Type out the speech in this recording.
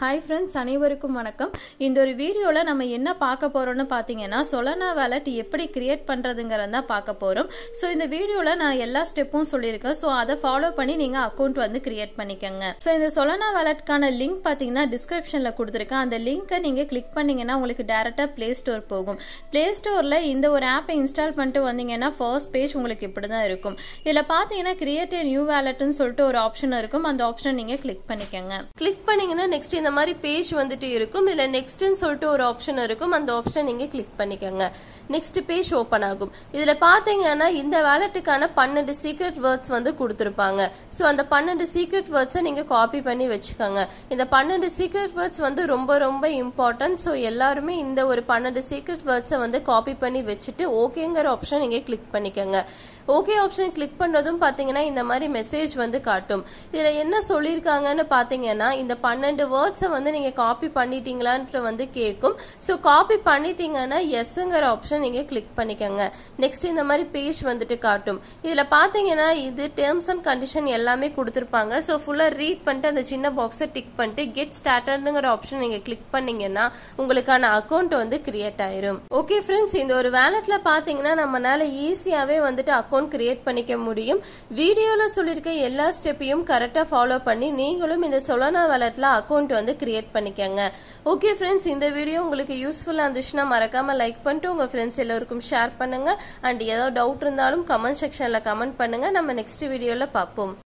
hi friends அனைவருக்கும் வணக்கம் இந்த ஒரு வீடியோவில் நம்ம என்ன பார்க்க போகிறோம்னு பார்த்தீங்கன்னா சொலனா வேலட் எப்படி கிரியேட் பண்ணுறதுங்கிறத தான் பார்க்க போகிறோம் ஸோ இந்த வீடியோவில் நான் எல்லா ஸ்டெப்பும் சொல்லியிருக்கேன் ஸோ அதை ஃபாலோ பண்ணி நீங்கள் அக்கௌண்ட் வந்து கிரியேட் பண்ணிக்கோங்க ஸோ இந்த சொலனா வேலட்கான லிங்க் பார்த்தீங்கன்னா டிஸ்கிரிப்ஷனில் கொடுத்துருக்கேன் அந்த லிங்க்கை நீங்கள் கிளிக் பண்ணீங்கன்னா உங்களுக்கு டேரெக்டாக ப்ளே ஸ்டோர் போகும் ப்ளே ஸ்டோரில் இந்த ஒரு ஆப்பை இன்ஸ்டால் பண்ணிட்டு வந்தீங்கன்னா ஃபர்ஸ்ட் பேஜ் உங்களுக்கு இப்படி தான் இருக்கும் இதில் பார்த்தீங்கன்னா கிரியேட் ஏ நியூ வேலட்னு சொல்லிட்டு ஒரு ஆப்ஷன் இருக்கும் அந்த ஆப்ஷன் நீங்கள் கிளிக் பண்ணிக்கோங்க கிளிக் பண்ணீங்கன்னா நெக்ஸ்ட் இந்த மாதிரி பேஜ் வந்துட்டு இருக்கும் இதுல நெக்ஸ்ட்னு சொல்லிட்டு ஒரு ஆப்ஷன் இருக்கும் அந்த ஆப்ஷன் நீங்க கிளிக் பண்ணிக்கோங்க நெக்ஸ்ட் பேஜ் ஓபன் ஆகும் இதுல பாத்தீங்கன்னா இந்த வேலட்டுக்கான பன்னெண்டு சீக்ரெட் வேர்ட்ஸ் வந்து கொடுத்துருப்பாங்க ஸோ அந்த பன்னெண்டு சீக்ரெட் வேர்ட்ஸை நீங்க காப்பி பண்ணி வச்சுக்கோங்க இந்த பன்னெண்டு சீக்ரெட் வேர்ட்ஸ் வந்து ரொம்ப ரொம்ப இம்பார்ட்டன்ட் ஸோ எல்லாருமே இந்த ஒரு பன்னெண்டு சீக்ரெட் வேர்ட்ஸை வந்து காப்பி பண்ணி வச்சுட்டு ஓகேங்கிற ஆப்ஷன் நீங்க கிளிக் பண்ணிக்கோங்க ஓகே ஆப்ஷன் கிளிக் பண்றதும் பாத்தீங்கன்னா இந்த மாதிரி மெசேஜ் வந்து காட்டும் இதுல என்ன சொல்லியிருக்காங்கன்னு பாத்தீங்கன்னா இந்த பன்னெண்டு வேர்ட்ஸை வந்து நீங்க காப்பி பண்ணிட்டீங்களான்ற வந்து கேட்கும் ஸோ காப்பி பண்ணிட்டீங்கன்னா எஸ்ங்கிற ஆப்ஷன் நீங்க கிளிக் பண்ணிக்கோங்க நெக்ஸ்ட் இந்த மாதிரி பேஜ் வந்துட்டு காட்டும் இதுல பாத்தீங்கன்னா இது டேர்ம்ஸ் அண்ட் கண்டிஷன் எல்லாமே கொடுத்துருப்பாங்க ஸோ ஃபுல்லா ரீட் பண்ணிட்டு அந்த சின்ன பாக்ஸை டிக் பண்ணிட்டு கெட் ஸ்டார்டர்னுங்கிற ஆப்ஷன் நீங்க கிளிக் பண்ணீங்கன்னா உங்களுக்கான அக்கௌண்ட் வந்து கிரியேட் ஆயிரும் ஓகே ஃப்ரெண்ட்ஸ் இந்த ஒரு வேலட்ல பாத்தீங்கன்னா நம்மளால ஈஸியாவே வந்துட்டு அக்கௌண்ட் கிரியேட் பண்ணிக்க முடியும் வீடியோல சொல்லியிருக்க எல்லா ஸ்டெப்பையும் கரெக்டா ஃபாலோ பண்ணி நீங்களும் இந்த சொலனா வேலட்ல அக்கௌண்ட் வந்து கிரியேட் பண்ணிக்கங்க ஓகே ஃப்ரெண்ட்ஸ் இந்த வீடியோ உங்களுக்கு யூஸ்ஃபுல்லா இருந்துச்சுன்னா மறக்காம லைக் பண்ணிட்டு உங்க ஃப்ரெண்ட்ஸ் எல்லாருக்கும் ஷேர் பண்ணுங்க அண்ட் ஏதாவது டவுட் இருந்தாலும் கமெண்ட் செக்ஷன்ல கமெண்ட் பண்ணுங்க நம்ம நெக்ஸ்ட் வீடியோல பார்ப்போம்